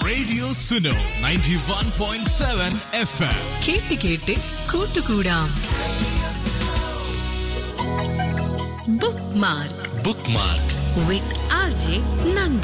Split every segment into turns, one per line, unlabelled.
Radio Suno 91.7 FM.
കേട്ട് കേട്ട് കൂട്ടുകൂടാം bookmark
Bookmark.
With R J Nanda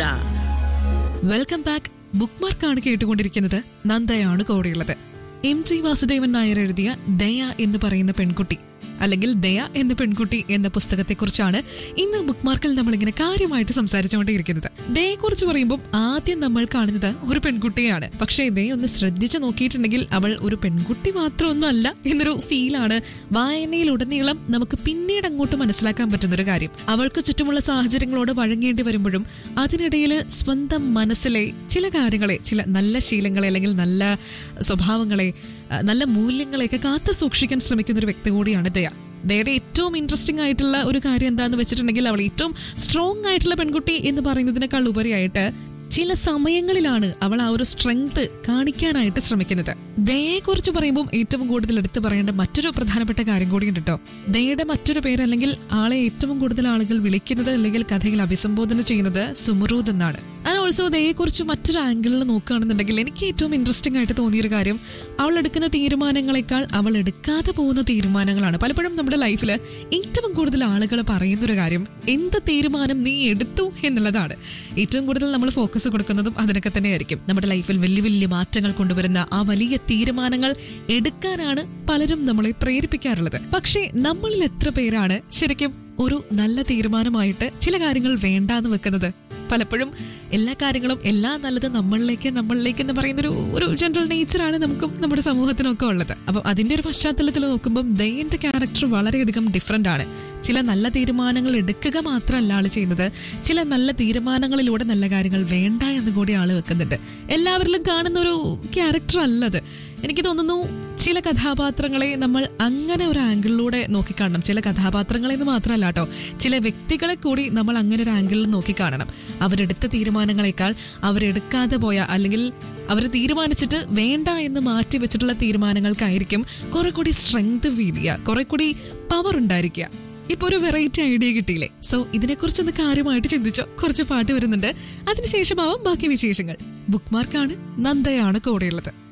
welcome back ബുക്ക് മാർക്കാണ് കേട്ടുകൊണ്ടിരിക്കുന്നത് നന്ദയാണ് കൂടെയുള്ളത് എം ടി വാസുദേവൻ നായർ എഴുതിയ ദയ എന്ന് പറയുന്ന പെൺകുട്ടി അല്ലെങ്കിൽ ദയ എന്ന പെൺകുട്ടി എന്ന പുസ്തകത്തെക്കുറിച്ചാണ് ഇന്ന് ബുക്ക് മാർക്കിൽ നമ്മളിങ്ങനെ കാര്യമായിട്ട് സംസാരിച്ചുകൊണ്ടിരിക്കുന്നത് ദയയെക്കുറിച്ച് പറയുമ്പോൾ ആദ്യം നമ്മൾ കാണുന്നത് ഒരു പെൺകുട്ടിയാണ് പക്ഷേ ദയ ഒന്ന് ശ്രദ്ധിച്ചു നോക്കിയിട്ടുണ്ടെങ്കിൽ അവൾ ഒരു പെൺകുട്ടി മാത്രമൊന്നും അല്ല എന്നൊരു ഫീലാണ് വായനയിലുടനീളം നമുക്ക് പിന്നീട് അങ്ങോട്ട് മനസ്സിലാക്കാൻ പറ്റുന്ന ഒരു കാര്യം അവൾക്ക് ചുറ്റുമുള്ള സാഹചര്യങ്ങളോട് വഴങ്ങേണ്ടി വരുമ്പോഴും അതിനിടയിൽ സ്വന്തം മനസ്സിലെ ചില കാര്യങ്ങളെ ചില നല്ല ശീലങ്ങളെ അല്ലെങ്കിൽ നല്ല സ്വഭാവങ്ങളെ ആ, നല്ല മൂല്യങ്ങളെയൊക്കെ കാത്തു സൂക്ഷിക്കാൻ ശ്രമിക്കുന്ന ഒരു വ്യക്തി കൂടിയാണ് ദയ ദയയുടെ ഏറ്റവും ഇൻട്രസ്റ്റിംഗ് ആയിട്ടുള്ള ഒരു കാര്യം എന്താണെന്ന് വെച്ചിട്ടുണ്ടെങ്കിൽ അവൾ ഏറ്റവും സ്ട്രോങ് ആയിട്ടുള്ള പെൺകുട്ടി എന്ന് പറയുന്നതിനേക്കാൾ ഉപരിയായിട്ട് ചില സമയങ്ങളിലാണ് അവൾ ആ ഒരു സ്ട്രെങ്ത് കാണിക്കാനായിട്ട് ശ്രമിക്കുന്നത് ദയയെക്കുറിച്ച് പറയുമ്പോൾ ഏറ്റവും കൂടുതൽ എടുത്തു പറയേണ്ട മറ്റൊരു പ്രധാനപ്പെട്ട കാര്യം കൂടിയുണ്ട് കേട്ടോ ദയയുടെ മറ്റൊരു പേര് അല്ലെങ്കിൽ ആളെ ഏറ്റവും കൂടുതൽ ആളുകൾ വിളിക്കുന്നത് അല്ലെങ്കിൽ കഥയിൽ അഭിസംബോധന ചെയ്യുന്നത് സുമറൂദ് എന്നാണ് ആൻഡ് ഓൾസോ ദയയെക്കുറിച്ച് മറ്റൊരു ആംഗിളിൽ നോക്കുകയാണെന്നുണ്ടെങ്കിൽ എനിക്ക് ഏറ്റവും ഇൻട്രസ്റ്റിംഗ് ആയിട്ട് തോന്നിയൊരു കാര്യം അവൾ എടുക്കുന്ന തീരുമാനങ്ങളെക്കാൾ അവൾ എടുക്കാതെ പോകുന്ന തീരുമാനങ്ങളാണ് പലപ്പോഴും നമ്മുടെ ലൈഫിൽ ഏറ്റവും കൂടുതൽ ആളുകൾ പറയുന്നൊരു കാര്യം എന്ത് തീരുമാനം നീ എടുത്തു എന്നുള്ളതാണ് ഏറ്റവും കൂടുതൽ നമ്മൾ ഫോക്കസ് കൊടുക്കുന്നതും അതിനൊക്കെ തന്നെയായിരിക്കും നമ്മുടെ ലൈഫിൽ വലിയ വലിയ മാറ്റങ്ങൾ കൊണ്ടുവരുന്ന ആ വലിയ തീരുമാനങ്ങൾ എടുക്കാനാണ് പലരും നമ്മളെ പ്രേരിപ്പിക്കാറുള്ളത് പക്ഷേ നമ്മളിൽ എത്ര പേരാണ് ശരിക്കും ഒരു നല്ല തീരുമാനമായിട്ട് ചില കാര്യങ്ങൾ വേണ്ടാന്ന് വെക്കുന്നത് പലപ്പോഴും എല്ലാ കാര്യങ്ങളും എല്ലാ നല്ലതും നമ്മളിലേക്ക് നമ്മളിലേക്ക് എന്ന് പറയുന്ന ഒരു ഒരു ജനറൽ നേച്ചറാണ് നമുക്കും നമ്മുടെ സമൂഹത്തിനൊക്കെ ഉള്ളത് അപ്പൊ അതിന്റെ ഒരു പശ്ചാത്തലത്തിൽ നോക്കുമ്പോൾ ദയന്റെ ക്യാരക്ടർ വളരെയധികം ഡിഫറെന്റ് ആണ് ചില നല്ല തീരുമാനങ്ങൾ എടുക്കുക മാത്രമല്ല ആള് ചെയ്യുന്നത് ചില നല്ല തീരുമാനങ്ങളിലൂടെ നല്ല കാര്യങ്ങൾ വേണ്ട എന്ന് കൂടി ആള് വെക്കുന്നുണ്ട് എല്ലാവരിലും കാണുന്ന ഒരു ക്യാരക്ടർ അല്ലത് എനിക്ക് തോന്നുന്നു ചില കഥാപാത്രങ്ങളെ നമ്മൾ അങ്ങനെ ഒരു ആംഗിളിലൂടെ നോക്കിക്കാണണം ചില കഥാപാത്രങ്ങളെ എന്ന് മാത്രമല്ല കേട്ടോ ചില വ്യക്തികളെ കൂടി നമ്മൾ അങ്ങനെ ഒരു ആംഗിളിൽ നോക്കിക്കാണണം അവരെടുത്ത തീരുമാനങ്ങളെക്കാൾ അവരെടുക്കാതെ പോയ അല്ലെങ്കിൽ അവർ തീരുമാനിച്ചിട്ട് വേണ്ട എന്ന് മാറ്റി വെച്ചിട്ടുള്ള തീരുമാനങ്ങൾക്കായിരിക്കും കുറെ കൂടി സ്ട്രെങ്ത് ഫീൽ ചെയ്യുക കുറെ കൂടി പവർ ഉണ്ടായിരിക്കുക ഇപ്പൊ ഒരു വെറൈറ്റി ഐഡിയ കിട്ടിയില്ലേ സോ ഇതിനെക്കുറിച്ചൊന്ന് കാര്യമായിട്ട് ചിന്തിച്ചോ കുറച്ച് പാട്ട് വരുന്നുണ്ട് അതിനുശേഷമാവും ബാക്കി വിശേഷങ്ങൾ ബുക്ക് മാർക്കാണ് നന്ദയാണ് കൂടെയുള്ളത്